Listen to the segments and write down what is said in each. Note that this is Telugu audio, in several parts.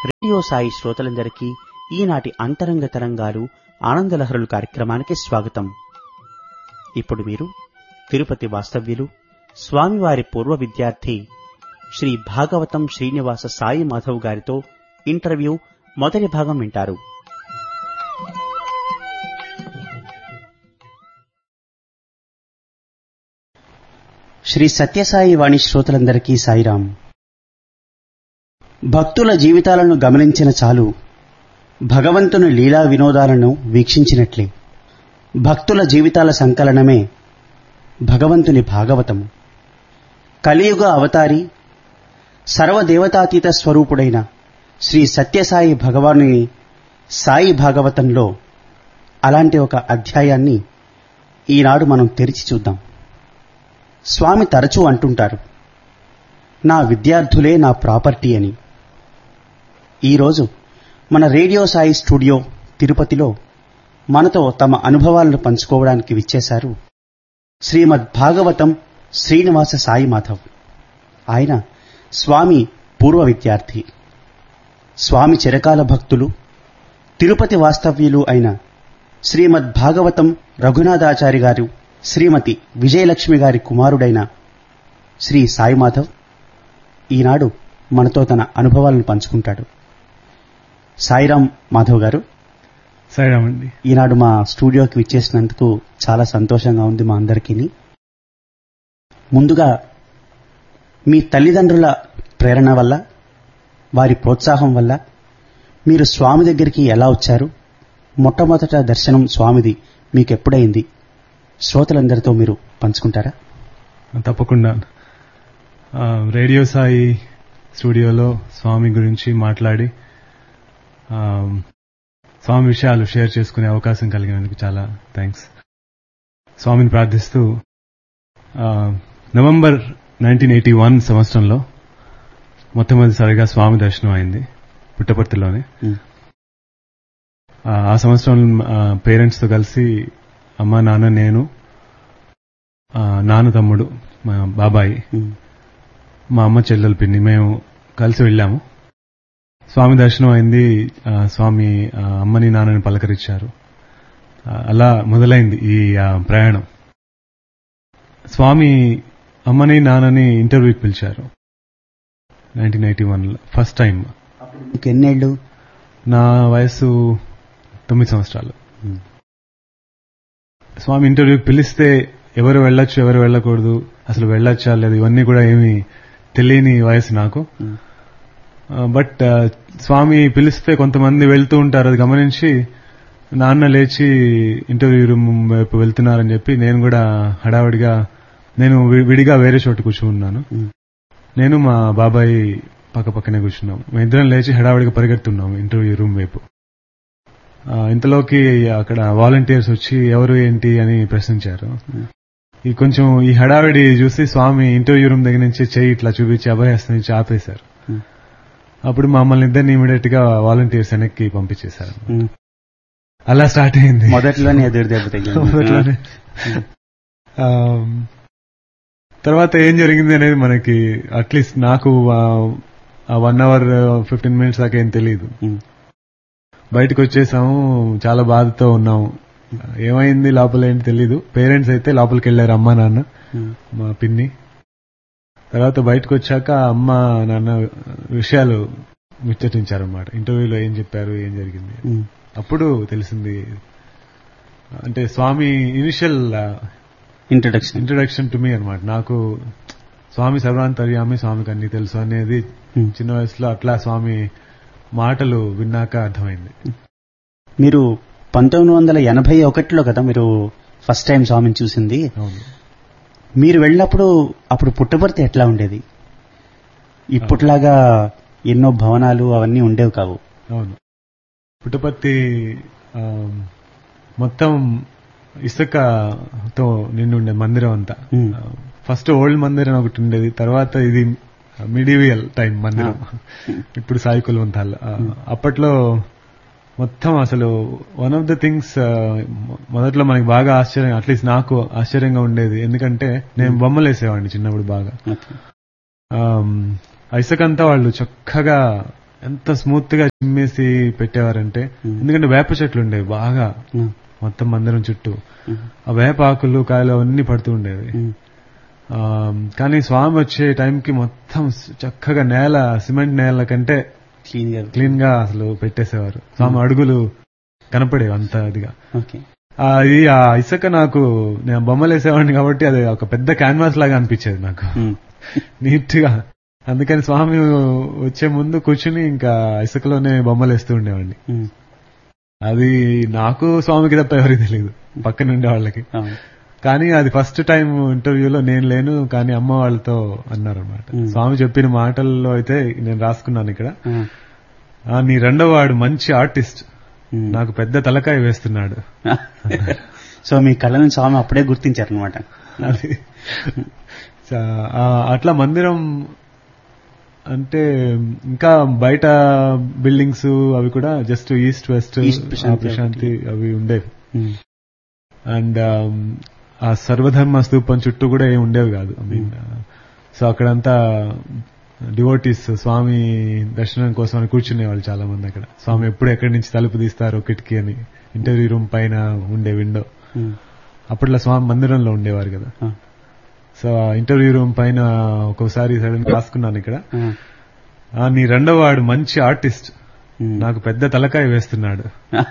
రేడియో సాయి శ్రోతలందరికీ ఈనాటి అంతరంగ తరంగాలు ఆనందలహరులు కార్యక్రమానికి స్వాగతం ఇప్పుడు మీరు తిరుపతి వాస్తవ్యులు స్వామివారి పూర్వ విద్యార్థి శ్రీ భాగవతం శ్రీనివాస సాయి మాధవ్ గారితో ఇంటర్వ్యూ మొదటి భాగం వింటారు శ్రీ సత్యసాయి వాణి శ్రోతలందరికీ సాయిరాం భక్తుల జీవితాలను గమనించిన చాలు భగవంతుని లీలా వినోదాలను వీక్షించినట్లే భక్తుల జీవితాల సంకలనమే భగవంతుని భాగవతము కలియుగ అవతారి సర్వదేవతాతీత స్వరూపుడైన శ్రీ సత్యసాయి భగవానుని సాయి భాగవతంలో అలాంటి ఒక అధ్యాయాన్ని ఈనాడు మనం తెరిచి చూద్దాం స్వామి తరచూ అంటుంటారు నా విద్యార్థులే నా ప్రాపర్టీ అని ఈరోజు మన రేడియో సాయి స్టూడియో తిరుపతిలో మనతో తమ అనుభవాలను పంచుకోవడానికి విచ్చేశారు శ్రీమద్ భాగవతం శ్రీనివాస సాయి మాధవ్ ఆయన స్వామి పూర్వ విద్యార్థి స్వామి చిరకాల భక్తులు తిరుపతి వాస్తవ్యులు అయిన శ్రీమద్ భాగవతం రఘునాథాచారి గారు శ్రీమతి విజయలక్ష్మి గారి కుమారుడైన శ్రీ సాయి మాధవ్ ఈనాడు మనతో తన అనుభవాలను పంచుకుంటాడు సాయిరాం మాధవ్ గారు సాయిరామ్ అండి ఈనాడు మా స్టూడియోకి విచ్చేసినందుకు చాలా సంతోషంగా ఉంది మా అందరికీ ముందుగా మీ తల్లిదండ్రుల ప్రేరణ వల్ల వారి ప్రోత్సాహం వల్ల మీరు స్వామి దగ్గరికి ఎలా వచ్చారు మొట్టమొదట దర్శనం స్వామిది మీకు ఎప్పుడైంది శ్రోతలందరితో మీరు పంచుకుంటారా తప్పకుండా ఆ, రేడియో సాయి స్టూడియోలో స్వామి గురించి మాట్లాడి ఆ, స్వామి విషయాలు షేర్ చేసుకునే అవకాశం కలిగినందుకు చాలా థ్యాంక్స్ స్వామిని ప్రార్థిస్తూ ఆ, నవంబర్ నైన్టీన్ ఎయిటీ వన్ సంవత్సరంలో మొట్టమొదటిసారిగా స్వామి దర్శనం అయింది పుట్టపర్తిలోనే ఉమ్, ఆ ఆ సంవత్సరం పేరెంట్స్ తో కలిసి అమ్మ నాన్న నేను ఆ, నాన్న తమ్ముడు మా బాబాయి ఉమ్, మా అమ్మ చెల్లెలు పిన్ని మేము కలిసి వెళ్ళాము స్వామి దర్శనం అయింది ఆ, స్వామి ఆ, అమ్మని నాన్నని పలకరించారు ఆ, అలా మొదలైంది ఈ ఆ, ప్రయాణం స్వామి అమ్మని నాన్నని ఇంటర్వ్యూకి పిలిచారు నైన్టీన్ ఎయిటీ వన్లో ఫస్ట్ టైం మీకు ఎన్నేళ్ళు నా వయసు తొమ్మిది సంవత్సరాలు ఉమ్, స్వామి ఇంటర్వ్యూకి పిలిస్తే ఎవరు వెళ్ళొచ్చు ఎవరు వెళ్ళకూడదు అసలు వెళ్ళొచ్చా లేదు ఇవన్నీ కూడా ఏమి తెలియని వయసు నాకు ఉమ్, ఆ, బట్ ఆ, స్వామి పిలిస్తే కొంతమంది వెళ్తూ ఉంటారు అది గమనించి నాన్న లేచి ఇంటర్వ్యూ రూమ్ వైపు వెళ్తున్నారని చెప్పి నేను కూడా హడావిడిగా నేను వి- విడిగా వేరే చోట కూర్చున్నాను ఉమ్, నేను మా బాబాయ్ పక్క పక్కనే కూర్చున్నాం మేము ఇద్దరం లేచి హడావిడిగా పరిగెడుతున్నాం ఇంటర్వ్యూ రూమ్ వైపు ఆ, ఇంతలోకి అక్కడ వాలంటీర్స్ వచ్చి ఎవరు ఏంటి అని ప్రశ్నించారు ఉమ్, ఈ కొంచెం ఈ హడావిడి చూసి స్వామి ఇంటర్వ్యూ రూమ్ దగ్గర నుంచి చెయ్యి ఇట్లా చూపించి అభయహస్తం నుంచి ఆపేశారు ఉమ్, అప్పుడు మమ్మల్ని ఇద్దరిని ఇమీడియట్ గా వాలంటీర్స్ వెనక్కి పంపించేశారు ఉమ్. అలా స్టార్ట్ అయింది మొదట్లోనే ఎదురు దెబ్బ తగిలింది. మొదట్లోనే. ఆమ్, తర్వాత ఏం జరిగింది అనేది మనకి అట్లీస్ట్ నాకు వన్ అవర్ ఫిఫ్టీన్ మినిట్స్ దాకా ఏం తెలియదు ఉమ్, బయటకు వచ్చేసాము చాలా బాధతో ఉన్నాము ఏమైంది లోపల ఏంటి తెలీదు పేరెంట్స్ అయితే లోపలికి వెళ్ళారు అమ్మా నాన్న ఉమ్, మా పిన్ని తర్వాత బయటకు వచ్చాక అమ్మ నాన్న విషయాలు ముచ్చటించారన్నమాట ఇంటర్వ్యూలో ఏం చెప్పారు ఏం జరిగింది ఉమ్, అప్పుడు తెలిసింది అంటే Swami initial introduction introduction to me అనమాట నాకు స్వామి సర్వాంతర్యామి స్వామికి అన్ని తెలుసు అనేది ఉమ్. చిన్న వయసులో అట్లా స్వామి మాటలు విన్నాక అర్థమైంది మీరు పంతొమ్మిది వందల ఎనభై ఒకటిలో కదా మీరు ఫస్ట్ టైం స్వామిని చూసింది అవును మీరు వెళ్ళినప్పుడు అప్పుడు పుట్టపర్తి ఎట్లా ఉండేది ఇప్పట్లాగా ఎన్నో భవనాలు అవన్నీ ఉండేవి కావు అవును పుట్టపర్తి ఆ, మొత్తం ఇసుకతో నిండుండే మందిరం అంతా Hmm. ఫస్ట్ ఓల్డ్ మందిరం ఒకటి ఉండేది తర్వాత ఇది మిడివియల్ టైం మందిరం ఇప్పుడు సాయి కులవంతాల్ అప్పట్లో మొత్తం అసలు వన్ ఆఫ్ ద థింగ్స్ మొదట్లో మనకి బాగా ఆశ్చర్యం అట్లీస్ట్ నాకు ఆశ్చర్యంగా ఉండేది ఎందుకంటే నేను బొమ్మలు వేసేవాడిని చిన్నప్పుడు బాగా ఓకే. ఆమ్, ఆ ఇసుకంతా వాళ్ళు చక్కగా ఎంత స్మూత్ గా చిమ్మేసి పెట్టేవారంటే Hmm. ఎందుకంటే వేప చెట్లు ఉండేవి బాగా ఉమ్, మొత్తం మందిరం చుట్టూ ఉమ్, ఆ వేప ఆకులు కాయలు అవన్నీ పడుతూ ఉండేవి ఉమ్, ఆ, కానీ స్వామి వచ్చే టైంకి మొత్తం చక్కగా నేల సిమెంట్ నేల కంటే క్లీన్ గా క్లీన్ గా అసలు పెట్టేసేవారు స్వామి అడుగులు కనపడేవి అంత ఇదిగా ఓకే ఆ, ఇది ఆ ఇసుక నాకు నేను బొమ్మలు వేసేవాడిని కాబట్టి అది ఒక పెద్ద క్యాన్వాస్ లాగా అనిపించేది నాకు ఉమ్, నీట్ గా అందుకని స్వామి వచ్చే ముందు కూర్చుని ఇంకా ఇసుకలోనే బొమ్మలు వేస్తూ ఉండేవాడిని ఉమ్, అది నాకు స్వామికి తప్ప ఎవరికి తెలియదు పక్కన ఉండే వాళ్ళకి అవును. కానీ అది ఫస్ట్ టైం ఇంటర్వ్యూలో నేను లేను కానీ అమ్మ వాళ్ళతో అన్నారనమాట Hmm. స్వామి చెప్పిన మాటల్లో అయితే నేను రాసుకున్నాను ఇక్కడ ఆ, "ఆ, నీ రెండో వాడు మంచి ఆర్టిస్ట్ ఉమ్. నాకు పెద్ద తలకాయ వేస్తున్నాడు సో మీ కళ్ళని స్వామి అప్పుడే గుర్తించారనమాట అది చా- ఆ, అట్లా మందిరం అంటే ఇంకా బయట బిల్డింగ్స్ అవి కూడా just east west East Prashanti Prashanti అవి ఉండేవి ఉమ్, అండ్ ఆ సర్వధర్మ స్తూపం చుట్టూ కూడా ఏమి ఉండేవి కాదు ఐ మీన్ సో అక్కడంతా డివోటీస్ స్వామి దర్శనం కోసం అని కూర్చునేవాళ్ళు చాలా మంది అక్కడ స్వామి ఎప్పుడు ఎక్కడి నుంచి తలుపు తీస్తారో కిటికీ అని ఇంటర్వ్యూ రూమ్ పైన ఉండే విండో ఉమ్, అప్పట్లో స్వామి మందిరంలో ఉండేవారు కదా ఆ, సో ఆ ఇంటర్వ్యూ రూమ్ పైన ఒక్కోసారి సడన్ రాసుకున్నాను ఇక్కడ ఆ, "ఆ, నీ రెండో వాడు మంచి ఆర్టిస్ట్ ఉమ్. నాకు పెద్ద తలకాయ వేస్తున్నాడు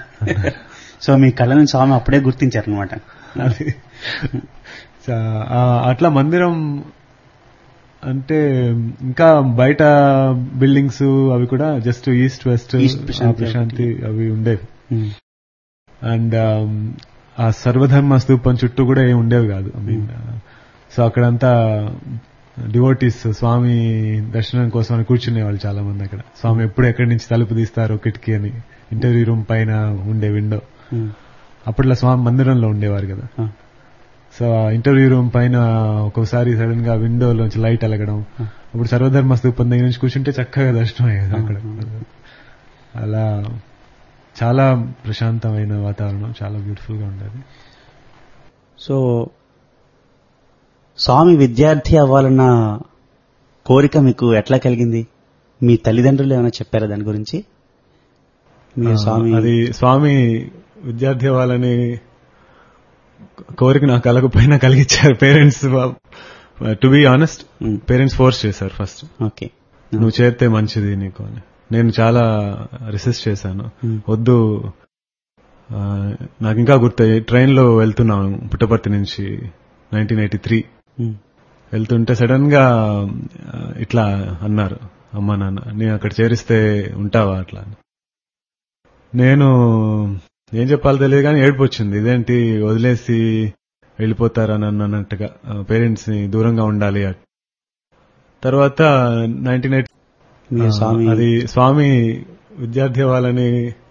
సో మీ కళ్ళని స్వామి అప్పుడే గుర్తించారనమాట అది చా- ఆ, అట్లా మందిరం అంటే ఇంకా బయట బిల్డింగ్స్ అవి కూడా just east west East Prashanti Prashanti అవి ఉండేవి ఉమ్, అండ్ ఆ సర్వధర్మ స్తూపం చుట్టూ కూడా ఏమి ఉండేవి కాదు ఐ మీన్ సో అక్కడంతా డివోటీస్ స్వామి దర్శనం కోసం అని కూర్చునేవాళ్ళు చాలా మంది అక్కడ స్వామి ఎప్పుడు ఎక్కడి నుంచి తలుపు తీస్తారో కిటికీ అని ఇంటర్వ్యూ రూమ్ పైన ఉండే విండో ఉమ్, అప్పట్లో స్వామి మందిరంలో ఉండేవారు కదా ఆ, సో ఆ ఇంటర్వ్యూ రూమ్ పైన ఒక్కోసారి సడన్ గా విండోలోంచి లైట్ వెలగడం అప్పుడు సర్వధర్మ స్తూపం దగ్గర నుంచి కూర్చుంటే చక్కగా దర్శనం అయ్యేది అక్కడ అలా చాలా ప్రశాంతమైన వాతావరణం చాలా బ్యూటిఫుల్ గా ఉండేది సో స్వామి విద్యార్థి అవ్వాలన్న కోరిక మీకు ఎట్లా కలిగింది మీ తల్లిదండ్రులు ఏమైనా చెప్పారా దాని గురించి మీ ఆ, స్వామి అది స్వామి విద్యార్థి అవ్వాలని కోరిక నాకు కలగపోయినా కలిగించారు parents to be honest um, parents force చేశారు ఫస్ట్ ఓకే నువ్వు చేస్తే మంచిది నీకు అని నేను చాలా రిసిస్ట్ చేశాను ఉమ్, వద్దు ఆ, నాకు ఇంకా గుర్తు ట్రైన్ లో వెళ్తున్నాను పుట్టపర్తి నుంచి నైన్టీన్ ఎయిటీ త్రీ ఉమ్, వెళ్తుంటే సడన్ గా ఆ, ఇట్లా అన్నారు అమ్మా నాన్న నేను అక్కడ చేరిస్తే ఉంటావా అట్లా అని నేను ఏం చెప్పాలో తెలియదు కానీ ఏడుపు వచ్చింది ఇదేంటి వదిలేసి వెళ్ళిపోతారని అన్నట్టుగా పేరెంట్స్ ని దూరంగా ఉండాలి అని. తర్వాత నైన్టీన్ ఎయిటీ మీ స్వామి అది స్వామి విద్యార్థి అవ్వాలని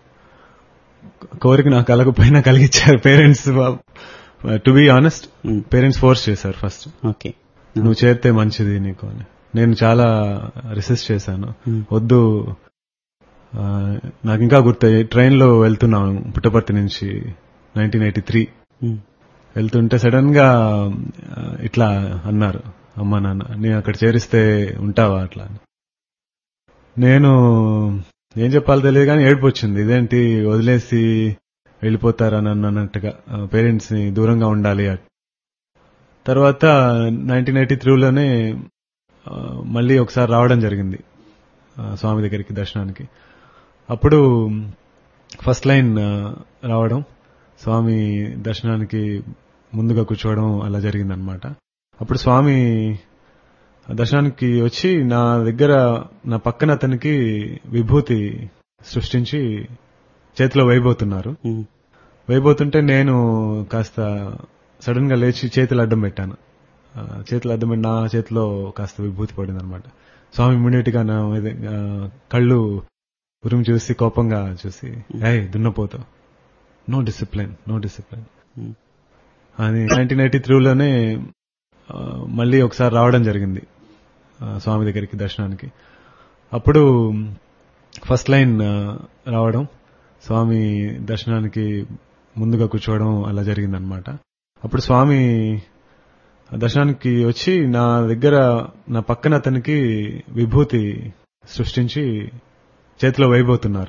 కోరిక నాకు కలగపోయినా కలిగించారు parents to be honest um, parents force చేశారు ఫస్ట్ ఓకే నువ్వు చేస్తే మంచిది నీకు అని నేను చాలా రిసిస్ట్ చేశాను ఉమ్, వద్దు ఆ, నాకు ఇంకా గుర్తు ట్రైన్ లో వెళ్తున్నాను పుట్టపర్తి నుంచి నైన్టీన్ ఎయిటీ త్రీ ఉమ్, వెళ్తుంటే సడన్ గా ఆ, ఇట్లా అన్నారు అమ్మా నాన్న నేను అక్కడ చేరిస్తే ఉంటావా అట్లా అని. నేను ఏం చెప్పాలో తెలియదు కానీ ఏడుపు వచ్చింది ఇదేంటి వదిలేసి వెళ్ళిపోతారని అన్నట్టుగా పేరెంట్స్ ని దూరంగా ఉండాలి అని. తర్వాత నైన్టీన్ ఎయిటీ త్రీలోనే మళ్ళీ ఒకసారి రావడం జరిగింది ఆ, స్వామి దగ్గరికి దర్శనానికి అప్పుడు ఫస్ట్ లైన్ ఆ, రావడం స్వామి దర్శనానికి ముందుగా కూర్చోవడం అలా జరిగిందనమాట అప్పుడు స్వామి దర్శనానికి వచ్చి నా దగ్గర నా పక్కన అతనికి విభూతి సృష్టించి చేతిలో వేయబోతున్నారు ఉమ్, వేయబోతుంటే నేను కాస్త సడన్ గా లేచి చేతులు అడ్డం పెట్టాను ఆ, చేతులు అడ్డం పెట్టి నా చేతిలో కాస్త విభూతి పడింది అనమాట స్వామి ఇమ్మీడియట్ గా నా మీద ఆ, కళ్ళు ఉరుము చూసి కోపంగా చూసి ఏయ్ దున్నపోతావు no discipline no discipline um, అని నైన్టీన్ ఎయిటీ త్రీలోనే మళ్ళీ ఒకసారి రావడం జరిగింది ఆ, స్వామి దగ్గరికి దర్శనానికి అప్పుడు ఫస్ట్ లైన్ ఆ, రావడం స్వామి దర్శనానికి ముందుగా కూర్చోవడం అలా జరిగిందనమాట అప్పుడు స్వామి దర్శనానికి వచ్చి నా దగ్గర నా పక్కన అతనికి విభూతి సృష్టించి చేతిలో వేయబోతున్నారు